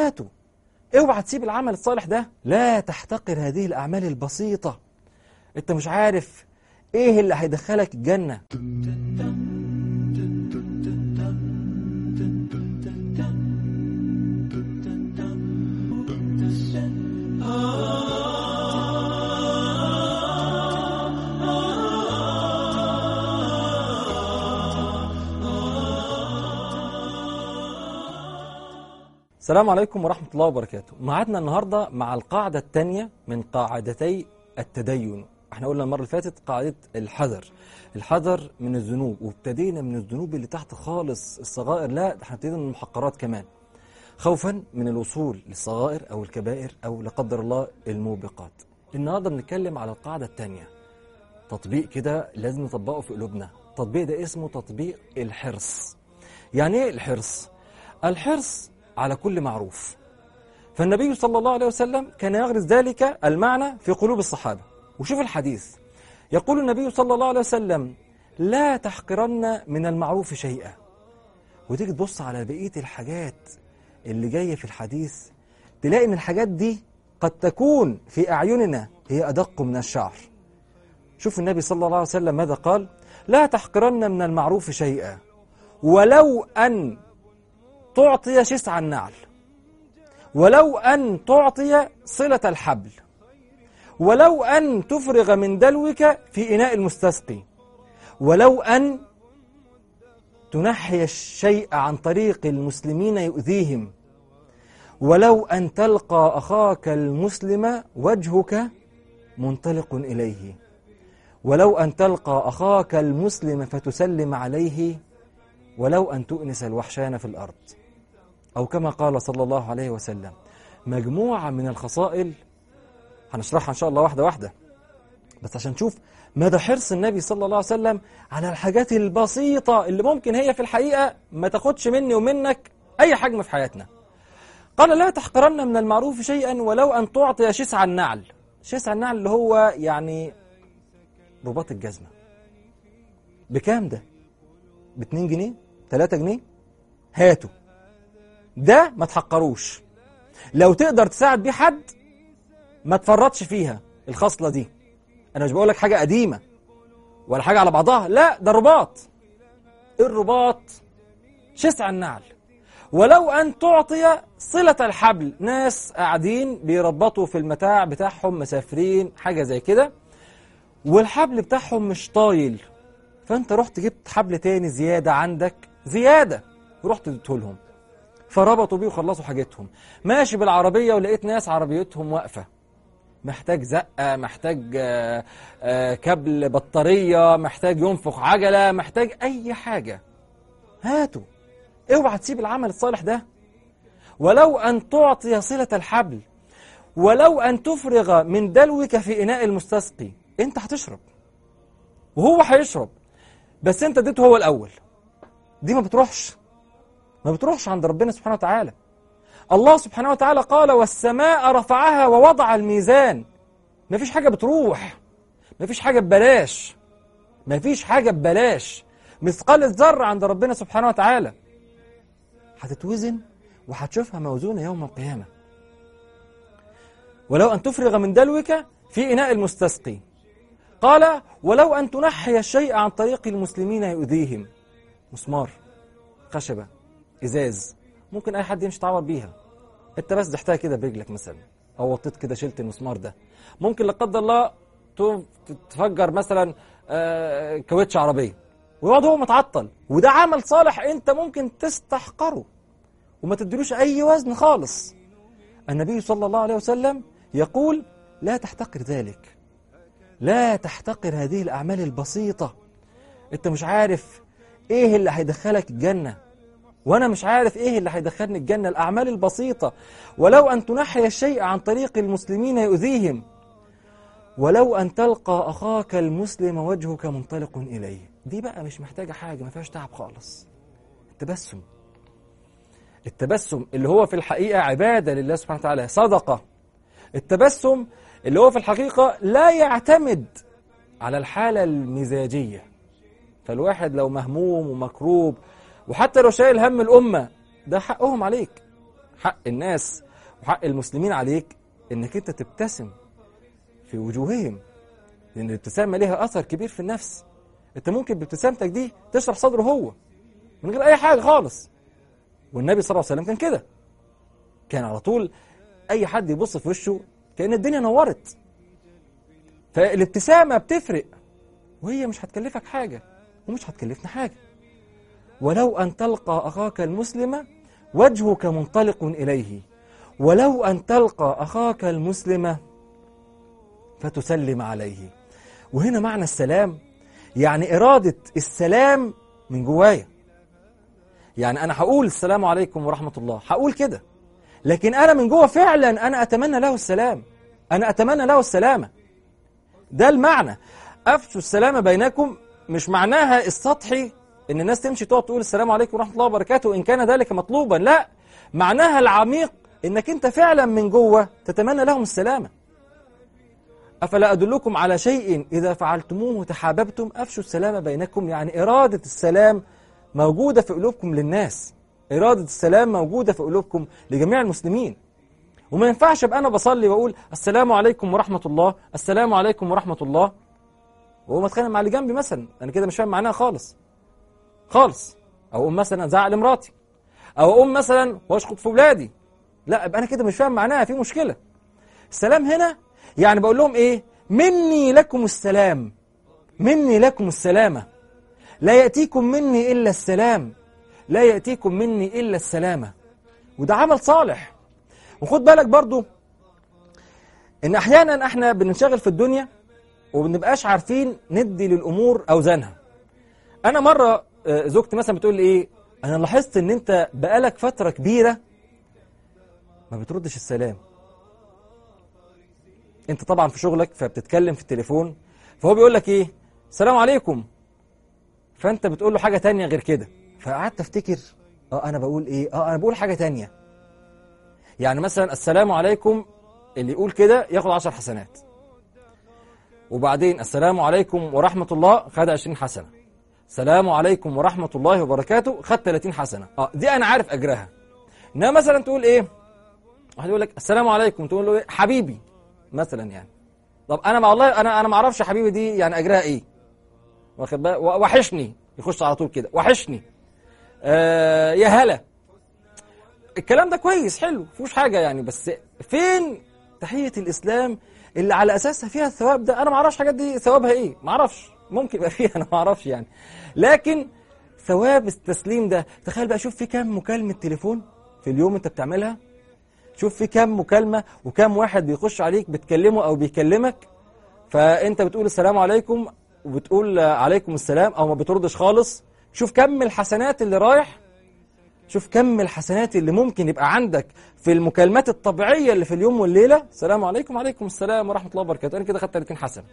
هاتوا اوعى تسيب العمل الصالح ده لا تحتقر هذه الأعمال البسيطة انت مش عارف ايه اللي هيدخلك الجنة السلام عليكم ورحمة الله وبركاته معادنا النهاردة مع القاعدة الثانية من قاعدتي التدين احنا قلنا المرة اللي فاتت قاعدة الحذر الحذر من الذنوب وابتدينا من الذنوب اللي تحت خالص الصغائر لا ده احنا ابتدينا من المحقرات كمان خوفا من الوصول للصغائر او الكبائر او لا قدر الله الموبقات النهارده بنتكلم على القاعدة الثانية تطبيق كده لازم نطبقه في قلوبنا التطبيق ده اسمه تطبيق الحرص يعني ايه الحرص الحرص على كل معروف فالنبي صلى الله عليه وسلم كان يغرس ذلك المعنى في قلوب الصحابة وشوف الحديث يقول النبي صلى الله عليه وسلم لا تحقرن من المعروف شيئا وتيجي تبص على بقية الحاجات اللي جاية في الحديث تلاقي ان الحاجات دي قد تكون في أعيننا هي أدق من الشعر شوف النبي صلى الله عليه وسلم ماذا قال لا تحقرن من المعروف شيئا ولو أن تعطي شسع النعل ولو أن تعطي صلة الحبل ولو أن تفرغ من دلوك في إناء المستسقي ولو أن تنحي الشيء عن طريق المسلمين يؤذيهم ولو أن تلقى أخاك المسلم وجهك منطلق إليه ولو أن تلقى أخاك المسلم فتسلم عليه ولو أن تؤنس الوحشان في الأرض أو كما قال صلى الله عليه وسلم مجموعة من الخصائل هنشرحها إن شاء الله واحدة واحدة بس عشان نشوف مدى حرص النبي صلى الله عليه وسلم على الحاجات البسيطة اللي ممكن هي في الحقيقة ما تاخدش مني ومنك أي حجم في حياتنا قال لا تحقرن من المعروف شيئا ولو أن تعطي شسع النعل شسع النعل اللي هو يعني رباط الجزمة بكام ده؟ ب 2 جنيه؟ 3 جنيه؟ هاتوا ده ما تحقروش لو تقدر تساعد بيه حد ما تفرطش فيها الخصلة دي أنا مش بقول لك حاجة قديمة ولا حاجة على بعضها لا ده رباط الرباط شسع النعل ولو أن تعطي صلة الحبل ناس قاعدين بيربطوا في المتاع بتاعهم مسافرين حاجة زي كده والحبل بتاعهم مش طايل فأنت رحت جبت حبل تاني زيادة عندك زيادة ورحت اديته لهم فربطوا بيه وخلصوا حاجتهم ماشي بالعربية ولقيت ناس عربيتهم واقفة محتاج زقة محتاج آآ آآ كبل بطارية محتاج ينفخ عجلة محتاج أي حاجة هاتوا اوعى تسيب العمل الصالح ده ولو أن تعطي صلة الحبل ولو أن تفرغ من دلوك في إناء المستسقي أنت هتشرب وهو هيشرب بس أنت اديته هو الأول دي ما بتروحش ما بتروحش عند ربنا سبحانه وتعالى الله سبحانه وتعالى قال والسماء رفعها ووضع الميزان ما فيش حاجة بتروح ما فيش حاجة ببلاش ما فيش حاجة ببلاش مثقال الذرة عند ربنا سبحانه وتعالى هتتوزن وهتشوفها موزونة يوم القيامة ولو أن تفرغ من دلوك في إناء المستسقي قال ولو أن تنحي الشيء عن طريق المسلمين يؤذيهم مسمار خشبة ازاز ممكن اي حد يمشي يتعور بيها انت بس ضحتها كده برجلك مثلا او وطيت كده شلت المسمار ده ممكن لا قدر الله تفجر مثلا كاوتش عربيه ويقعد هو متعطل وده عمل صالح انت ممكن تستحقره وما تديلوش اي وزن خالص النبي صلى الله عليه وسلم يقول لا تحتقر ذلك لا تحتقر هذه الاعمال البسيطه انت مش عارف ايه اللي هيدخلك الجنه وانا مش عارف ايه اللي هيدخلني الجنه الاعمال البسيطه ولو ان تنحي الشيء عن طريق المسلمين يؤذيهم ولو ان تلقى اخاك المسلم وجهك منطلق اليه دي بقى مش محتاجه حاجه ما فيهاش تعب خالص التبسم التبسم اللي هو في الحقيقه عباده لله سبحانه وتعالى صدقه التبسم اللي هو في الحقيقه لا يعتمد على الحاله المزاجيه فالواحد لو مهموم ومكروب وحتى لو شايل هم الأمة ده حقهم عليك حق الناس وحق المسلمين عليك انك انت تبتسم في وجوههم لان الابتسامه ليها اثر كبير في النفس انت ممكن بابتسامتك دي تشرح صدره هو من غير اي حاجه خالص والنبي صلى الله عليه وسلم كان كده كان على طول اي حد يبص في وشه كان الدنيا نورت فالابتسامه بتفرق وهي مش هتكلفك حاجه ومش هتكلفنا حاجه ولو ان تلقى اخاك المسلم وجهك منطلق اليه ولو ان تلقى اخاك المسلم فتسلم عليه وهنا معنى السلام يعني اراده السلام من جوايا يعني انا هقول السلام عليكم ورحمه الله هقول كده لكن انا من جوه فعلا انا اتمنى له السلام انا اتمنى له السلامه ده المعنى افشوا السلام بينكم مش معناها السطحي ان الناس تمشي تقعد تقول السلام عليكم ورحمه الله وبركاته ان كان ذلك مطلوبا لا معناها العميق انك انت فعلا من جوه تتمنى لهم السلامه افلا ادلكم على شيء اذا فعلتموه تحاببتم افشوا السلام بينكم يعني اراده السلام موجوده في قلوبكم للناس اراده السلام موجوده في قلوبكم لجميع المسلمين وما ينفعش ابقى انا بصلي واقول السلام عليكم ورحمه الله السلام عليكم ورحمه الله وهو متخانق مع اللي جنبي مثلا انا كده مش فاهم معناها خالص خالص او اقوم مثلا ازعق لمراتي او اقوم مثلا واشخط في ولادي لا ابقى انا كده مش فاهم معناها في مشكله السلام هنا يعني بقول لهم ايه مني لكم السلام مني لكم السلامه لا ياتيكم مني الا السلام لا ياتيكم مني الا السلامه وده عمل صالح وخد بالك برضو ان احيانا احنا بننشغل في الدنيا وبنبقاش عارفين ندي للامور اوزانها انا مره آه، زوجتي مثلا بتقول لي ايه انا لاحظت ان انت بقالك فتره كبيره ما بتردش السلام انت طبعا في شغلك فبتتكلم في التليفون فهو بيقول لك ايه السلام عليكم فانت بتقول له حاجه تانية غير كده فقعدت افتكر اه انا بقول ايه اه انا بقول حاجه تانية يعني مثلا السلام عليكم اللي يقول كده ياخد 10 حسنات وبعدين السلام عليكم ورحمه الله خد 20 حسنه السلام عليكم ورحمه الله وبركاته خد 30 حسنه اه دي انا عارف اجرها انما مثلا تقول ايه واحد يقول لك السلام عليكم تقول له ايه حبيبي مثلا يعني طب انا ما والله انا انا ما اعرفش حبيبي دي يعني اجرها ايه واخد بالك و- وحشني يخش على طول كده وحشني آه يا هلا الكلام ده كويس حلو مفيهوش حاجه يعني بس فين تحيه الاسلام اللي على اساسها فيها الثواب ده انا ما اعرفش الحاجات دي ثوابها ايه ما اعرفش ممكن يبقى فيها انا ما اعرفش يعني لكن ثواب التسليم ده تخيل بقى شوف في كام مكالمه تليفون في اليوم انت بتعملها شوف في كام مكالمه وكام واحد بيخش عليك بتكلمه او بيكلمك فانت بتقول السلام عليكم وبتقول عليكم السلام او ما بتردش خالص شوف كم الحسنات اللي رايح شوف كم الحسنات اللي ممكن يبقى عندك في المكالمات الطبيعيه اللي في اليوم والليله السلام عليكم وعليكم السلام ورحمه الله وبركاته انا كده خدت 30 حسنه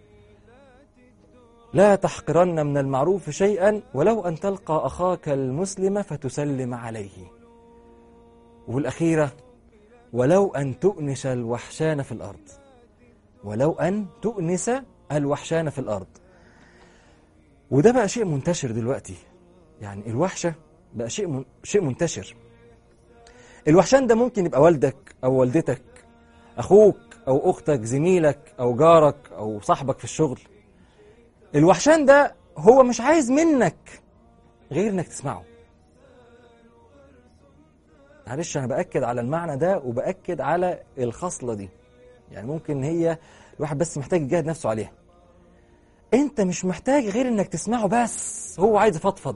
لا تحقرن من المعروف شيئا ولو ان تلقى اخاك المسلم فتسلم عليه والاخيره ولو ان تؤنس الوحشان في الارض ولو ان تؤنس الوحشان في الارض وده بقى شيء منتشر دلوقتي يعني الوحشه بقى شيء من شيء منتشر الوحشان ده ممكن يبقى والدك او والدتك اخوك او اختك زميلك او جارك او صاحبك في الشغل الوحشان ده هو مش عايز منك غير انك تسمعه معلش انا باكد على المعنى ده وباكد على الخصله دي يعني ممكن هي الواحد بس محتاج يجاهد نفسه عليها انت مش محتاج غير انك تسمعه بس هو عايز يفضفض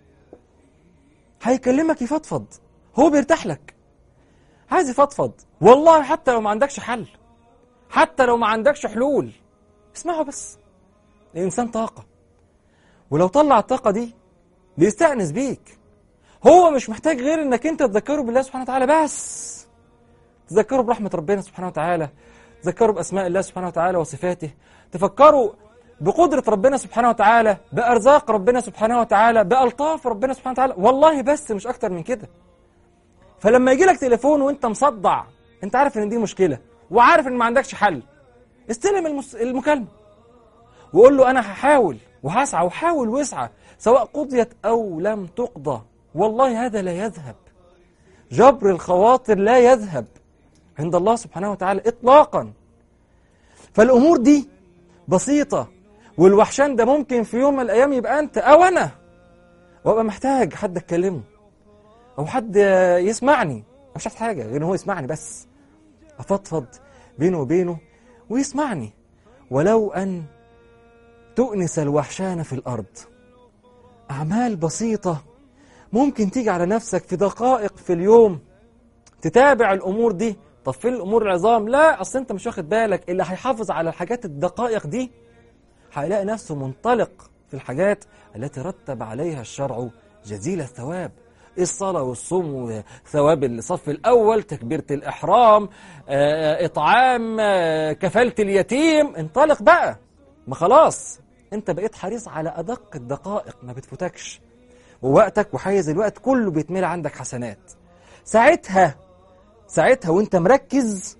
هيكلمك يفضفض هو بيرتاح لك عايز يفضفض والله حتى لو ما عندكش حل حتى لو ما عندكش حلول اسمعه بس الانسان طاقه ولو طلع الطاقه دي بيستأنس بيك هو مش محتاج غير انك انت تذكره بالله سبحانه وتعالى بس تذكره برحمه ربنا سبحانه وتعالى تذكروا بأسماء الله سبحانه وتعالى وصفاته تفكروا بقدرة ربنا سبحانه وتعالى بأرزاق ربنا سبحانه وتعالى بألطاف ربنا سبحانه وتعالى والله بس مش أكتر من كده فلما يجي لك تليفون وانت مصدع انت عارف ان دي مشكلة وعارف ان ما عندكش حل استلم المس... المكالمة وقول له انا هحاول وهسعى وحاول واسعى سواء قضيت او لم تقضى والله هذا لا يذهب جبر الخواطر لا يذهب عند الله سبحانه وتعالى إطلاقا فالأمور دي بسيطة والوحشان ده ممكن في يوم من الأيام يبقى أنت أو أنا وأبقى محتاج حد أتكلمه أو حد يسمعني مش عايز حاجة غير إن هو يسمعني بس أفضفض بينه وبينه ويسمعني ولو أن تؤنس الوحشان في الأرض أعمال بسيطة ممكن تيجي على نفسك في دقائق في اليوم تتابع الأمور دي طب فين الأمور العظام لا أصل أنت مش واخد بالك اللي هيحافظ على الحاجات الدقائق دي هيلاقي نفسه منطلق في الحاجات التي رتب عليها الشرع جزيل الثواب الصلاة والصوم وثواب الصف الأول تكبيرة الإحرام آه، إطعام آه، كفالة اليتيم انطلق بقى ما خلاص انت بقيت حريص على أدق الدقائق ما بتفوتكش ووقتك وحيز الوقت كله بيتملى عندك حسنات ساعتها ساعتها وانت مركز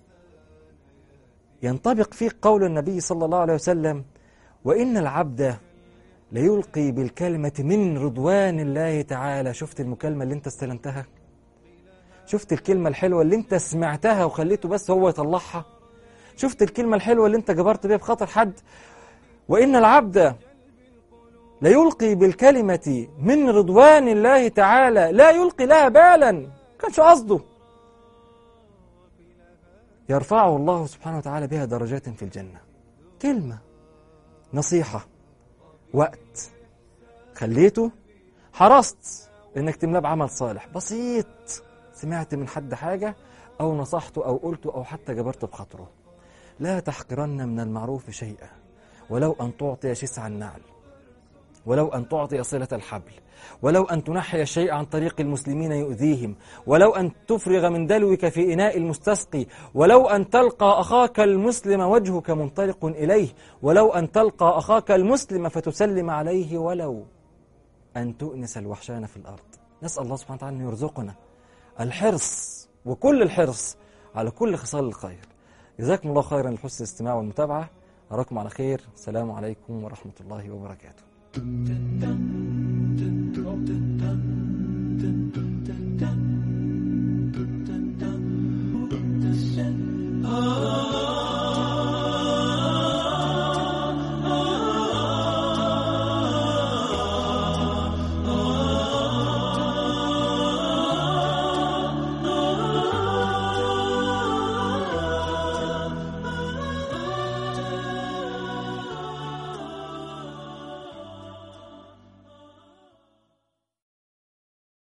ينطبق فيك قول النبي صلى الله عليه وسلم وإن العبد ليلقي بالكلمة من رضوان الله تعالى شفت المكالمة اللي انت استلمتها شفت الكلمة الحلوة اللي انت سمعتها وخليته بس هو يطلعها شفت الكلمة الحلوة اللي انت جبرت بيها بخاطر حد وإن العبد ليلقي بالكلمة من رضوان الله تعالى لا يلقي لها بالا كانش قصده يرفعه الله سبحانه وتعالى بها درجات في الجنة كلمة نصيحة وقت خليته حرصت انك تملاه بعمل صالح بسيط سمعت من حد حاجة او نصحته او قلته او حتى جبرت بخاطره لا تحقرن من المعروف شيئا ولو ان تعطي شسع النعل ولو أن تعطي صلة الحبل ولو أن تنحي الشيء عن طريق المسلمين يؤذيهم ولو أن تفرغ من دلوك في إناء المستسقي ولو أن تلقى أخاك المسلم وجهك منطلق إليه ولو أن تلقى أخاك المسلم فتسلم عليه ولو أن تؤنس الوحشان في الأرض نسأل الله سبحانه وتعالى أن يرزقنا الحرص وكل الحرص على كل خصال الخير جزاكم الله خيرا لحسن الاستماع والمتابعة أراكم على خير السلام عليكم ورحمة الله وبركاته Oh